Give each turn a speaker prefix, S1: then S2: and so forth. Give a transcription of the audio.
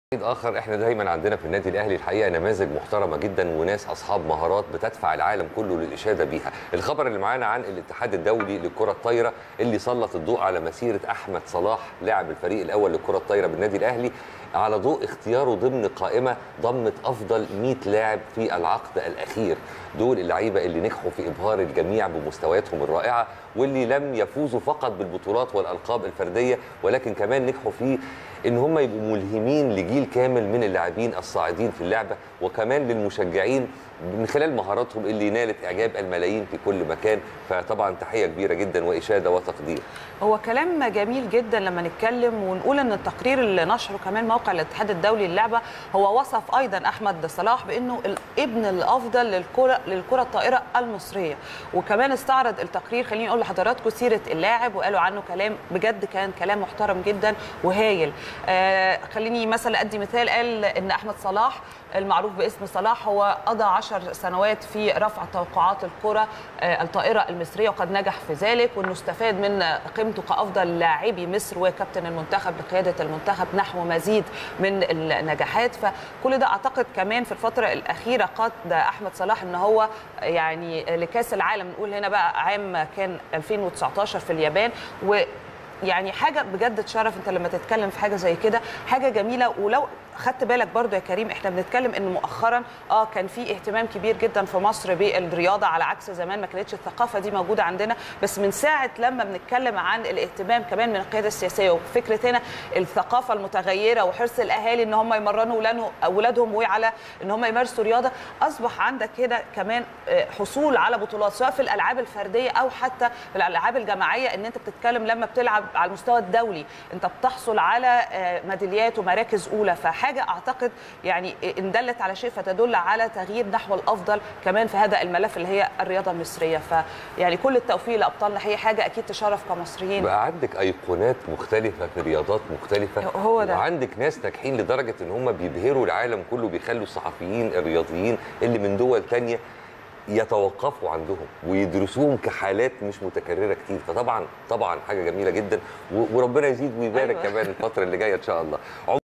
S1: اخر احنا دايما عندنا في النادي الاهلي الحقيقه نماذج محترمه جدا وناس اصحاب مهارات بتدفع العالم كله للاشاده بيها الخبر اللي معانا عن الاتحاد الدولي للكره الطايره اللي سلط الضوء على مسيره احمد صلاح لاعب الفريق الاول للكره الطايره بالنادي الاهلي على ضوء اختياره ضمن قائمه ضمت افضل 100 لاعب في العقد الاخير دول اللعيبه اللي نجحوا في ابهار الجميع بمستوياتهم الرائعه واللي لم يفوزوا فقط بالبطولات والالقاب الفرديه ولكن كمان نجحوا في ان هم يبقوا ملهمين لجيل كامل من اللاعبين الصاعدين في اللعبه وكمان للمشجعين من خلال مهاراتهم اللي نالت اعجاب الملايين في كل مكان فطبعا تحيه كبيره جدا واشاده وتقدير
S2: هو كلام جميل جدا لما نتكلم ونقول ان التقرير اللي نشره كمان موقع الاتحاد الدولي للعبه هو وصف ايضا احمد صلاح بانه الابن الافضل للكره للكره الطائره المصريه وكمان استعرض التقرير خليني اقول لحضراتكم سيره اللاعب وقالوا عنه كلام بجد كان كلام محترم جدا وهايل آه خليني مثلا ادي مثال قال ان احمد صلاح المعروف باسم صلاح هو قضى عشر سنوات في رفع توقعات الكره آه الطائره المصريه وقد نجح في ذلك وانه استفاد من قيمته كافضل لاعبي مصر وكابتن المنتخب لقياده المنتخب نحو مزيد من النجاحات فكل ده اعتقد كمان في الفتره الاخيره قاد احمد صلاح ان هو يعني لكاس العالم نقول هنا بقى عام كان 2019 في اليابان و يعني حاجه بجد تشرف انت لما تتكلم في حاجه زي كده حاجه جميله ولو خدت بالك برضو يا كريم احنا بنتكلم ان مؤخرا اه كان في اهتمام كبير جدا في مصر بالرياضه على عكس زمان ما كانتش الثقافه دي موجوده عندنا بس من ساعه لما بنتكلم عن الاهتمام كمان من القياده السياسيه وفكره هنا الثقافه المتغيره وحرص الاهالي ان هم يمرنوا اولادهم وعلى ان هم يمارسوا رياضه اصبح عندك هنا كمان حصول على بطولات سواء في الالعاب الفرديه او حتى في الالعاب الجماعيه ان انت بتتكلم لما بتلعب على المستوى الدولي انت بتحصل على ميداليات ومراكز اولى فحاجه حاجه اعتقد يعني ان دلت على شيء فتدل على تغيير نحو الافضل كمان في هذا الملف اللي هي الرياضه المصريه فيعني كل التوفيق لابطالنا هي حاجه اكيد تشرف كمصريين
S1: بقى عندك ايقونات مختلفه في رياضات مختلفه
S2: هو ده
S1: وعندك ناس ناجحين لدرجه ان هم بيبهروا العالم كله بيخلوا الصحفيين الرياضيين اللي من دول تانية يتوقفوا عندهم ويدرسوهم كحالات مش متكرره كتير فطبعا طبعا حاجه جميله جدا وربنا يزيد ويبارك أيوة. كمان الفتره اللي جايه ان شاء الله